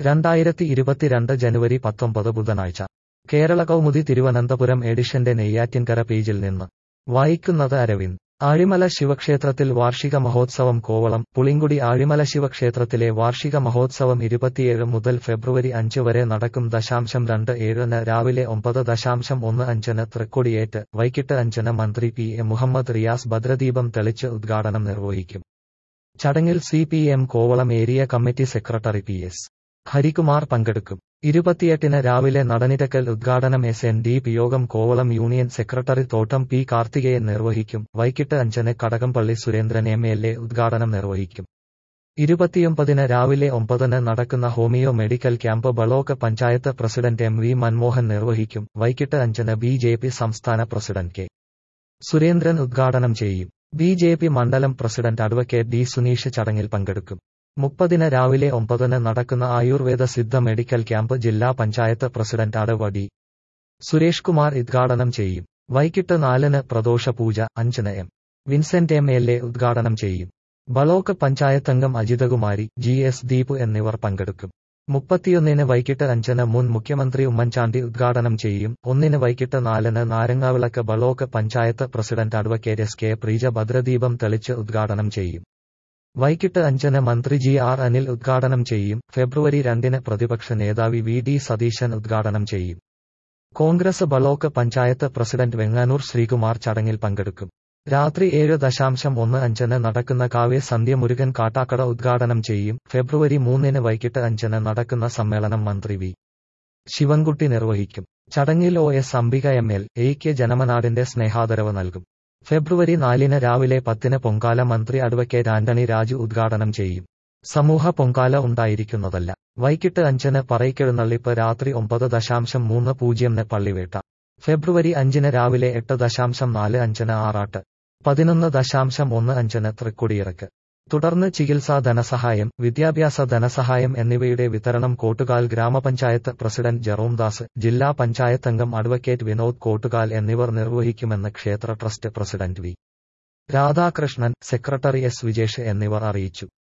രണ്ടായിരത്തി ഇരുപത്തിരണ്ട് ജനുവരി പത്തൊമ്പത് ബുധനാഴ്ച കേരള കൗമുദി തിരുവനന്തപുരം എഡിഷന്റെ നെയ്യാറ്റിൻകര പേജിൽ നിന്ന് വായിക്കുന്നത് അരവിന്ദ് ആഴിമല ശിവക്ഷേത്രത്തിൽ വാർഷിക മഹോത്സവം കോവളം പുളിങ്കുടി ആഴിമല ശിവക്ഷേത്രത്തിലെ വാർഷിക മഹോത്സവം ഇരുപത്തിയേഴ് മുതൽ ഫെബ്രുവരി അഞ്ച് വരെ നടക്കും ദശാംശം രണ്ട് ഏഴിന് രാവിലെ ഒമ്പത് ദശാംശം ഒന്ന് അഞ്ചിന് തൃക്കൊടിയേറ്റ് വൈകിട്ട് അഞ്ചിന് മന്ത്രി പി എ മുഹമ്മദ് റിയാസ് ഭദ്രദീപം തെളിച്ച് ഉദ്ഘാടനം നിർവഹിക്കും ചടങ്ങിൽ C P M Kovalam area committee secretary P S Harikumar പങ്കെടുക്കും ഇരുപത്തിയെട്ടിന് രാവിലെ നടനിരക്കൽ ഉദ്ഘാടനം എസ് എൻ ഡി പി യോഗം Kovalam union secretary Thottam P Karthikeyan നിർവഹിക്കും വൈകിട്ട് അഞ്ചിന് Kadakampally Surendran M L A ഉദ്ഘാടനം നിർവഹിക്കും ഇരുപത്തിയൊമ്പതിന് രാവിലെ ഒമ്പതിന് നടക്കുന്ന homeo medical camp block panchayat president M V Manmohan നിർവഹിക്കും വൈകിട്ട് അഞ്ചിന് ബി ജെ പി സംസ്ഥാന പ്രസിഡന്റ് കെ സുരേന്ദ്രൻ ഉദ്ഘാടനം ചെയ്യും ബി ജെ പി മണ്ഡലം പ്രസിഡന്റ് അഡ്വക്കേറ്റ് ഡി സുനീഷ് ചടങ്ങിൽ പങ്കെടുക്കും മുപ്പതിന് രാവിലെ ഒമ്പതിന് നടക്കുന്ന ആയുർവേദ സിദ്ധ മെഡിക്കൽ ക്യാമ്പ് ജില്ലാ പഞ്ചായത്ത് പ്രസിഡന്റ് അടവ ഡി സുരേഷ് കുമാർ ഉദ്ഘാടനം ചെയ്യും വൈകിട്ട് നാലിന് പ്രദോഷ പൂജ അഞ്ചിന് M Vincent M L A ഉദ്ഘാടനം ചെയ്യും ബ്ലോക്ക് പഞ്ചായത്തംഗം അജിതകുമാരി ജി എസ് ദീപ് എന്നിവർ പങ്കെടുക്കും മുപ്പത്തിയൊന്നിന് വൈകിട്ട് അഞ്ചിന് മുൻ മുഖ്യമന്ത്രി ഉമ്മൻചാണ്ടി ഉദ്ഘാടനം ചെയ്യും ഒന്നിന് വൈകിട്ട് നാലിന് നാരങ്ങാവിളക്ക് block panchayat president advocate S K Preeja ഭദ്രദീപം തെളിച്ച് ഉദ്ഘാടനം ചെയ്യും വൈകിട്ട് അഞ്ചിന് മന്ത്രി ജി ആർ അനിൽ ഉദ്ഘാടനം ചെയ്യും ഫെബ്രുവരി രണ്ടിന് പ്രതിപക്ഷ നേതാവി വി ഡി സതീശൻ ഉദ്ഘാടനം ചെയ്യും കോൺഗ്രസ് ബ്ലോക്ക് പഞ്ചായത്ത് പ്രസിഡന്റ് വെങ്ങാനൂർ ശ്രീകുമാർ ചടങ്ങിൽ പങ്കെടുക്കും രാത്രി ഏഴ് ദശാംശം ഒന്ന് അഞ്ചിന് നടക്കുന്ന കാവ്യ സന്ധ്യ മുരുകൻ കാട്ടാക്കട ഉദ്ഘാടനം ചെയ്യും ഫെബ്രുവരി മൂന്നിന് വൈകിട്ട് അഞ്ചിന് നടക്കുന്ന സമ്മേളനം മന്ത്രി വി ശിവൻകുട്ടി നിർവഹിക്കും ചടങ്ങിൽ O S Ambika M L എയ്ക്ക് ജനമനാടിന്റെ സ്നേഹാദരവ് നൽകും ഫെബ്രുവരി നാലിന് രാവിലെ പത്തിന് പൊങ്കാല മന്ത്രി അഡ്വക്കേറ്റ് ആന്റണി രാജു ഉദ്ഘാടനം ചെയ്യും സമൂഹ പൊങ്കാല ഉണ്ടായിരിക്കുന്നതല്ല വൈകിട്ട് അഞ്ചിന് പറയ്ക്കെഴുന്നള്ളിപ്പ് രാത്രി ഒമ്പത് ദശാംശം മൂന്ന് പൂജ്യംന് പള്ളിവേട്ട ഫെബ്രുവരി അഞ്ചിന് രാവിലെ എട്ട് ദശാംശം നാല് അഞ്ചിന് ആറാട്ട് പതിനൊന്ന് ദശാംശം ഒന്ന് അഞ്ചിന് തൃക്കൊടിയിറക്ക് തുടർന്ന് ചികിത്സാ ധനസഹായം വിദ്യാഭ്യാസ ധനസഹായം എന്നിവയുടെ വിതരണം കോട്ടുകാൽ ഗ്രാമപഞ്ചായത്ത് പ്രസിഡന്റ് ജെറോം ദാസ് ജില്ലാ പഞ്ചായത്ത് അംഗം അഡ്വക്കേറ്റ് വിനോദ് കോട്ടുകാൽ എന്നിവർ നിർവഹിക്കുമെന്ന് ക്ഷേത്ര trust president V Radhakrishnan secretary S Vijesh എന്നിവർ അറിയിച്ചു